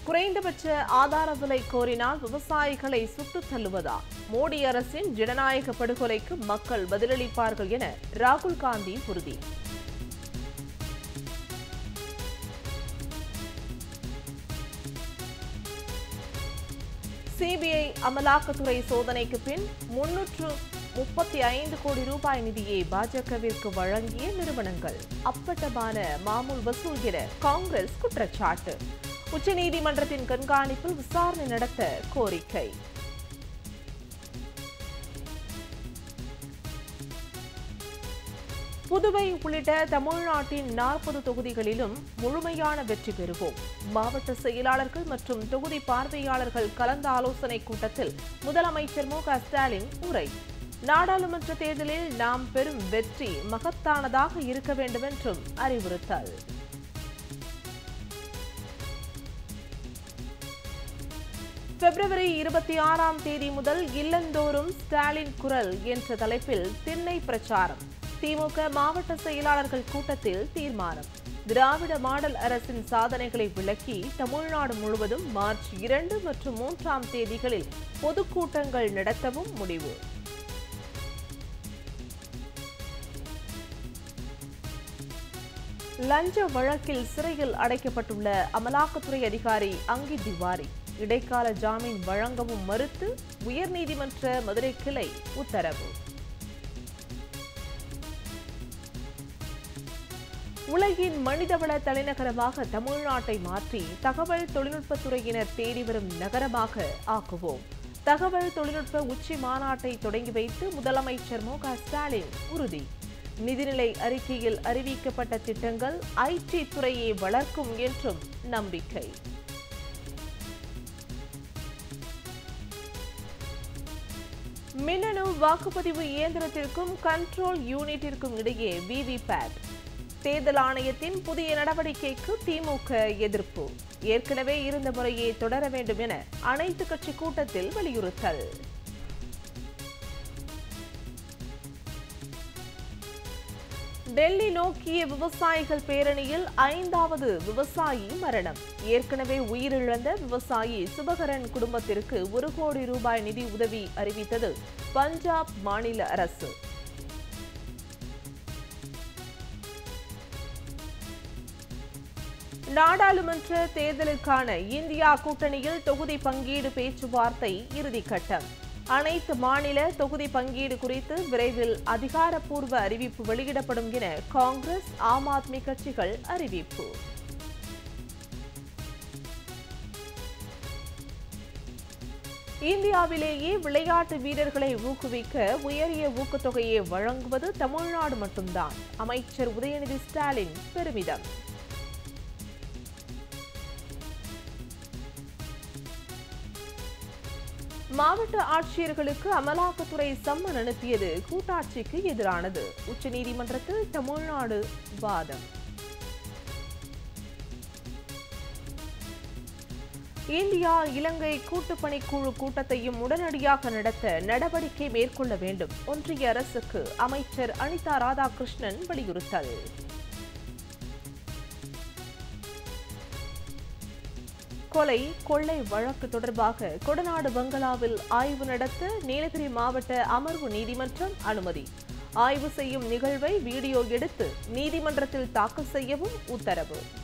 குறைந்தபட்ச ஆதார விலை கோரினால் விவசாயிகளை சுட்டுத் தள்ளுவதா மோடி அரசின் ஜனநாயக படுகொலைக்கு மக்கள் பதிலளிப்பார்கள் என ராகுல் காந்தி உறுதி சிபிஐ அமலாக்கத்துறை சோதனைக்கு பின் முன்னூற்று முப்பத்தி ஐந்து கோடி ரூபாய் நிதியை பாஜகவிற்கு வழங்கிய நிறுவனங்கள் அப்பட்டமான மாமூல் வசூல் என காங்கிரஸ் குற்றச்சாட்டு உச்சநீதிமன்றத்தின் கண்காணிப்பில் விசாரணை நடத்த கோரிக்கை புதுவை உள்ளிட்ட தமிழ்நாட்டின் நாற்பது தொகுதிகளிலும் முழுமையான வெற்றி பெறுவோம் மாவட்ட செயலாளர்கள் மற்றும் தொகுதி பார்வையாளர்கள் கலந்த ஆலோசனை கூட்டத்தில் முதலமைச்சர் மு க ஸ்டாலின் உரை நாடாளுமன்ற தேர்தலில் நாம் பெறும் வெற்றி மகத்தானதாக இருக்க வேண்டும் என்றும் அறிவுறுத்தல் பிப்ரவரி இருபத்தி ஆறாம் தேதி முதல் இல்லந்தோறும் ஸ்டாலின் குரல் என்ற தலைப்பில் திண்ணை பிரச்சாரம் திமுக மாவட்ட செயலாளர்கள் கூட்டத்தில் தீர்மானம் திராவிட மாடல் அரசின் சாதனைகளை விளக்கி தமிழ்நாடு முழுவதும் மார்ச் இரண்டு மற்றும் மூன்றாம் தேதிகளில் பொதுக்கூட்டங்கள் நடத்தவும் முடிவு லஞ்ச வழக்கில் சிறையில் அடைக்கப்பட்டுள்ள அமலாக்கத்துறை அதிகாரி அங்கித் திவாரி இடைக்கால ஜாமீன் வழங்கவும் மறுத்து உயர்நீதிமன்ற மதுரை கிளை உத்தரவு உலகின் மனிதவள தலைநகரமாக தமிழ்நாட்டை மாற்றி தகவல் தொழில்நுட்பத்துறையினர் தேடி வரும் நகரமாக ஆக்குவோம் தகவல் தொழில்நுட்ப உச்சி மாநாட்டை தொடங்கி வைத்து முதலமைச்சர் மு க ஸ்டாலின் உறுதி நிதிநிலை அறிக்கையில் அறிவிக்கப்பட்ட திட்டங்கள் ஐடி துறையை வளர்க்கும் என்றும் நம்பிக்கை மின்னணு வாக்குப்பதிவு இயந்திரத்திற்கும் கண்ட்ரோல் யூனிட்டிற்கும் இடையே விவிபேட் தேர்தல் ஆணையத்தின் புதிய நடவடிக்கைக்கு திமுக எதிர்ப்பு ஏற்கனவே இருந்த முறையை தொடர வேண்டும் என அனைத்து கட்சி கூட்டத்தில் வலியுறுத்தல் டெல்லி நோக்கிய விவசாயிகள் பேரணியில் ஐந்தாவது விவசாயி மரணம் ஏற்கனவே உயிரிழந்த விவசாயி சுபகரன் குடும்பத்திற்கு ஒரு கோடி ரூபாய் நிதி உதவி அறிவித்தது பஞ்சாப் மாநில அரசு நாடாளுமன்ற தேர்தலுக்கான இந்தியா கூட்டணியில் தொகுதி பங்கீடு பேச்சுவார்த்தை இறுதிக்கட்டம் அனைத்து மாநில தொகுதி பங்கீடு குறித்து விரைவில் அதிகாரப்பூர்வ அறிவிப்பு வெளியிடப்படும் என காங்கிரஸ் ஆம் ஆத்மி கட்சிகள் அறிவிப்பு இந்தியாவிலேயே விளையாட்டு வீரர்களை ஊக்குவிக்க உயரிய ஊக்கத்தொகையை வழங்குவது தமிழ்நாடு மட்டும்தான் அமைச்சர் உதயநிதி ஸ்டாலின் பெருமிதம் மாவட்ட ஆட்சியர்களுக்கு அமலாக்கத்துறை சம்மன் அனுப்பியது கூட்டாட்சிக்கு எதிரானது உச்சநீதிமன்றத்தில் தமிழ்நாடு வாதம் இந்தியா இலங்கை கூட்டுப்பணிக்குழு கூட்டத்தையும் உடனடியாக நடத்த நடவடிக்கை மேற்கொள்ள வேண்டும் ஒன்றிய அரசுக்கு அமைச்சர் அனிதா ராதாகிருஷ்ணன் வலியுறுத்தல் கொலை கொள்ளை வழக்கு தொடர்பாக கொடநாடு பங்களாவில் ஆய்வு நடத்த நீலகிரி மாவட்ட அமர்வு நீதிமன்றம் அனுமதி ஆய்வு செய்யும் நிகழ்வை வீடியோ எடுத்து நீதிமன்றத்தில் தாக்கல் செய்யவும் உத்தரவு